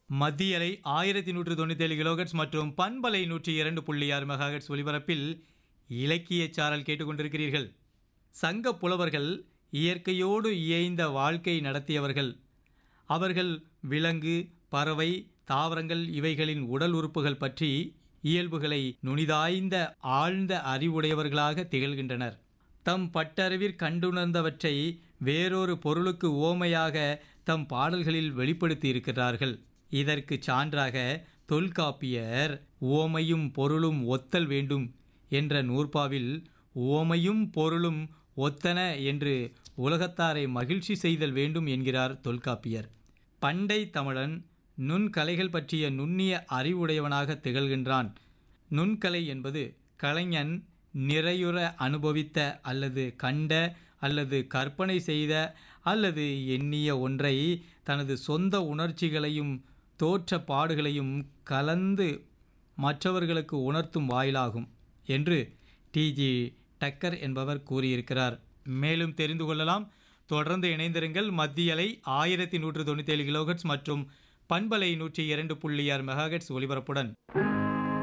மத்தியலை ஆயிரத்தி நூற்று தொண்ணூத்தேழு கிலோகட்ஸ் மற்றும் பண்பலை நூற்றி இரண்டு புள்ளி ஆறு மெகாஹெட்ஸ் ஒலிபரப்பில் இலக்கியச் சாரல் கேட்டுக்கொண்டிருக்கிறீர்கள் சங்க புலவர்கள் இயற்கையோடு இயைந்த வாழ்க்கை நடத்தியவர்கள் அவர்கள் விலங்கு பறவை தாவரங்கள் இவைகளின் உடல் உறுப்புகள் பற்றி இயல்புகளை நுனிதாய்ந்த ஆழ்ந்த அறிவுடையவர்களாக திகழ்கின்றனர் தம் பட்டறிவிற் கண்டுணர்ந்தவற்றை வேறொரு பொருளுக்கு ஓமையாக தம் பாடல்களில் வெளிப்படுத்தி இருக்கிறார்கள் இதற்கு சான்றாக தொல்காப்பியர் ஓமையும் பொருளும் ஒத்தல் வேண்டும் என்ற நூற்பாவில் ஓமையும் பொருளும் ஒத்தன என்று உலகத்தாரை மகிழ்ச்சி செய்தல் வேண்டும் என்கிறார் தொல்காப்பியர் பண்டை தமிழன் நுண்கலைகள் பற்றிய நுண்ணிய அறிவுடையவனாக திகழ்கின்றான் நுண்கலை என்பது கலைஞன் நிறையுற அனுபவித்த அல்லது கண்ட அல்லது கற்பனை செய்த அல்லது எண்ணிய ஒன்றை தனது சொந்த உணர்ச்சிகளையும் தோற்ற பாடுகளையும் கலந்து மற்றவர்களுக்கு உணர்த்தும் வாயிலாகும் என்று டிஜி டக்கர் என்பவர் கூறியிருக்கிறார் மேலும் தெரிந்து கொள்ளலாம் தொடர்ந்து இணைந்திருங்கள் மத்தியலை ஆயிரத்தி நூற்று தொண்ணூற்றி ஏழு கிலோஹெட்ஸ் மற்றும் பண்பலை நூற்றி இரண்டு புள்ளி ஆறு மெகாஹெட்ஸ் ஒலிபரப்புடன்